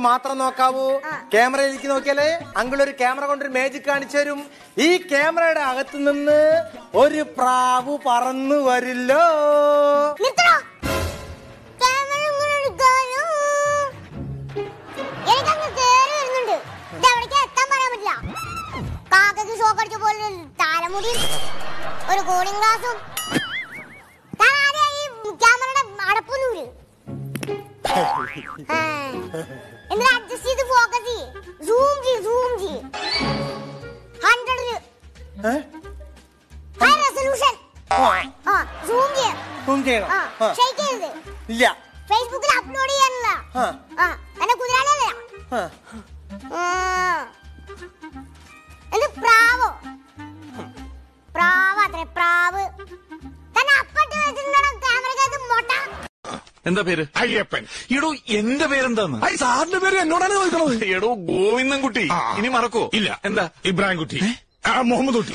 മാത്രം നോക്കാവൂ ക്യാമറയിലേക്ക് നോക്കിയാലേ അങ്കിൾ ഒരു ക്യാമറ കൊണ്ടൊരു മേജിക് കാണിച്ചു തരും ഈ ക്യാമറയുടെ അകത്ത് നിന്ന് ഒരു പ്രാവ് പറന്നു വരില്ലോ നിർത്തണോ ക്യാമറ ഇങ്ങനെ എടുക്കാനോ എനിക്കങ്ങ് കേറി വരുന്നുണ്ട് ഇത് എവിടേക്കാ എത്താൻ പറയാൻ പറ്റില്ല കാക്കയ്ക്ക് ഷോക്ക് അടിച്ച പോലെ ഒരു തലമുടി ഒരു കൂളിംഗ് ഗ്ലാസും താൻ ആദ്യം ഈ ക്യാമറയുടെ അടപ്പൊന്നൂര് എന്നിട്ട് അഡ്ജസ്റ്റ് ചെയ്ത് ഫോക്കസ് ചെയ്യ് സൂം ചെയ്യ് സൂം ചെയ്യ് ഹൺഡ്രഡില് ഹൈ റെസൊല്യൂഷൻ ആ സൂം ചെയ്യ് സൂം ചെയ്യണം ആ ആ. ഷെയ്ക്ക് ചെയ്യരുത് ഇല്ല ഫേസ്ബുക്കിൽ അപ്ലോഡ് ചെയ്യാനുള്ള ആ. ആ എന്നെ കുതിരാലല്ല ആ. എന്ത് പ്രാവോ പ്രാവ് അത്രേ പ്രാവ് തന്നെ അപ്പട്ട് വെച്ചിട്ടുണ്ടോ ക്യാമറക്കകത്ത് മൊട്ട എന്താ പേര് അയ്യപ്പൻ എടോ എന്റെ പേരെന്താന്ന് സാറിന്റെ പേര് എന്നോടാണ് ചോദിക്കണത് എടോ ഗോവിന്ദൻകുട്ടി ഇനി മറക്കോ ഇല്ല എന്താ ഇബ്രാഹിം കുട്ടി ആ, മുഹമ്മദ് കുട്ടി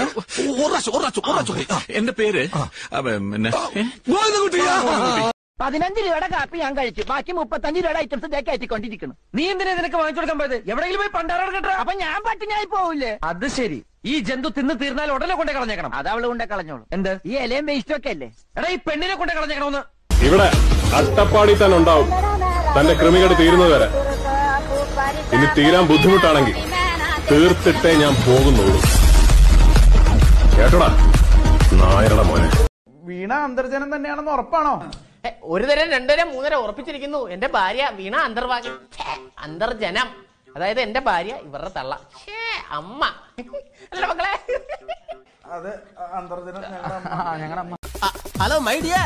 എന്റെ പേര് അപ്പൊ, പിന്നെ ഏ? ഗോവിന്ദൻകുട്ടി ആ. പതിനഞ്ച് രൂപയുടെ കാപ്പി ഞാൻ കഴിച്ചു ബാക്കി മുപ്പത്തഞ്ച് രൂപയുടെ ഐറ്റംസ് ഇതേ കയറ്റിക്കൊണ്ടിരിക്കുന്നു നീ എന്തിനാ നിനക്ക് വാങ്ങിച്ചു കൊടുക്കാൻ പോയത് എവിടെയെങ്കിലും പോയി പണ്ടാറ അപ്പൊ ഞാൻ പട്ടിണിയായി പോവില്ലേ അത് ശരി ഈ ജന്തു തിന്ന് തീർന്നാൽ ഉടനെ കൊണ്ടേ കളഞ്ഞേക്കണം അത് അവള് കൊണ്ടേ കളഞ്ഞോളൂ എന്ത് ഈ ഇലയും വേസ്റ്റും ഒക്കെ അല്ലേ എടാ ഈ പെണ്ണിനെ കൊണ്ടേ കളഞ്ഞേക്കണമെന്ന് ഇവിടെ അട്ടപ്പാടി തന്നെ ഉണ്ടാവും തന്റെ കൃമികട് തീരുന്നത് വരെ ഇനി തീരാൻ ബുദ്ധിമുട്ടാണെങ്കിൽ തീർത്തിട്ടേ ഞാൻ പോകുന്നുള്ളൂ കേട്ടോടാ നായരുടെ മോനെ വീണ അന്തർജനം തന്നെയാണെന്ന് ഉറപ്പാണോ ഒരു തരം രണ്ടുതരം മൂന്നര ഉറപ്പിച്ചിരിക്കുന്നു എന്റെ ഭാര്യ വീണ അന്തർവാഗൻ ഛേ, അന്തർജനം അതായത് എന്റെ ഭാര്യ ഇവരുടെ തള്ള ഛേ, അമ്മ അല്ല മക്കളെ അത് അന്തർജനം ഞങ്ങളുടെ അമ്മ ഹലോ മൈ ഡിയർ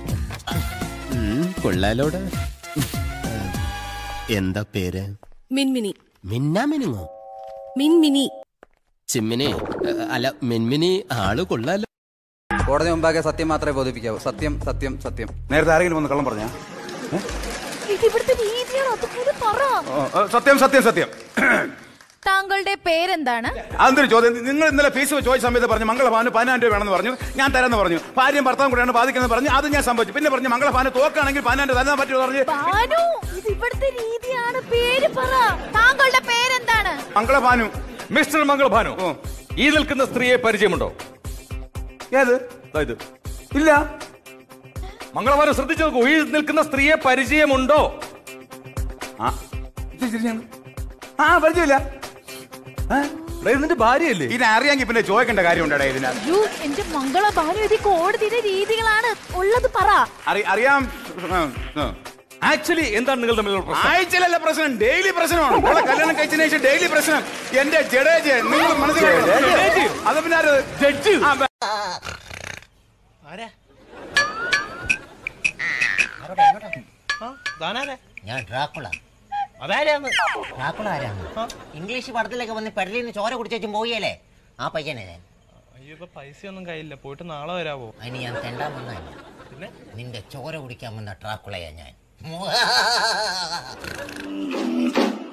കൊള്ളാലോട് എന്താ പേര് മിൻമിനി മിന്നാ മിനുങ്ങോ മിൻമിനി ചിമ്മിനി അല്ല മിൻമിനി ആള് കൊള്ളാലോ കോടതി മുമ്പാകെ സത്യം മാത്രമേ ബോധിപ്പിക്കാവൂ സത്യം സത്യം സത്യം നേരത്തെ ആരെങ്കിലും വന്ന് കള്ളം പറഞ്ഞ ഇത് ഇവിടുത്തെ രീതിയാണ് അതുപോലെ പറ സത്യം സത്യം സത്യം താങ്കളുടെ പേരെന്താണ് അതൊരു ചോദ്യം നിങ്ങൾ ഇന്നലെ ഫീസ് ചോദിച്ച സമയത്ത് പറഞ്ഞു മംഗളഭാന് പതിനായിരം രൂപ വേണമെന്ന് പറഞ്ഞു ഞാൻ തരാമെന്ന് പറഞ്ഞു ഭാര്യയും ഭർത്താവും കൂടെയാണ് ബാധിക്കുന്നത് പറഞ്ഞു അത് ഞാൻ സംഭവിച്ചു പിന്നെ പറഞ്ഞു മംഗളഭാന് തോക്കാണെങ്കിൽ പതിനായിരം തരാൻ പറ്റുമോ പറഞ്ഞു ഭാനു ഇത് ഇവിടുത്തെ രീതിയാണ് പേര് പറ താങ്കളുടെ പേരെന്താണ് മംഗളഭാനു മിസ്റ്റർ മംഗളഭാനു ഈ നിൽക്കുന്ന സ്ത്രീയെ പരിചയമുണ്ടോ ഏത് അതായത് ഇല്ല മംഗളഭാനു ശ്രദ്ധിച്ചു നോക്കൂ ഈ നിൽക്കുന്ന സ്ത്രീയെ പരിചയമുണ്ടോ ആ ഇത് ശരിയാണ് ആ പരിചയമില്ല ആ, എടാ, ഇത് നിന്റെ ഭാര്യയല്ലേ ഇത് അറിയാമെങ്കിൽ പിന്നെ ചോദിക്കേണ്ട കാര്യമുണ്ടോ ഇതിനകത്ത് അയ്യോ എന്റെ മംഗള ഭാനു ഇത് കോടതിയുടെ രീതികളാണ് ഉള്ളത് പറ അറി- അറിയാം ആ, ആ. ആക്ച്വലി എന്താണ് നിങ്ങൾ തമ്മിലുള്ള പ്രശ്നം ആഴ്ചയിലല്ല പ്രശ്നം ഡെയിലി പ്രശ്നമാണ് അവളെ കല്യാണം കഴിച്ചതിന് ശേഷം ഡെയിലി പ്രശ്നം എന്റെ ജഡേജ് നിങ്ങൾ മനസ്സിലാക്കി അത് പിന്നെ ആര്? ജഡ്ജ് ആ, ബ- ഞാൻ ഡ്രാക്കുള അതാരാന്ന് ഡ്രാക്കുള ആരാണ് ഇംഗ്ലീഷ് പടത്തിലൊക്കെ വന്ന് പെടലിന്ന് ചോര കുടിച്ചു പോയല്ലേ ആ പയ്യനെ ഞാൻ അയ്യോ പൈസ ഒന്നും കയ്യില്ല പോയിട്ട് നാളെ വരാവോ അതിന് ഞാൻ തെണ്ടാൻ വന്നല്ല നിന്റെ ചോര കുടിക്കാൻ വന്ന ഡ്രാക്കുളയാ ഞാൻ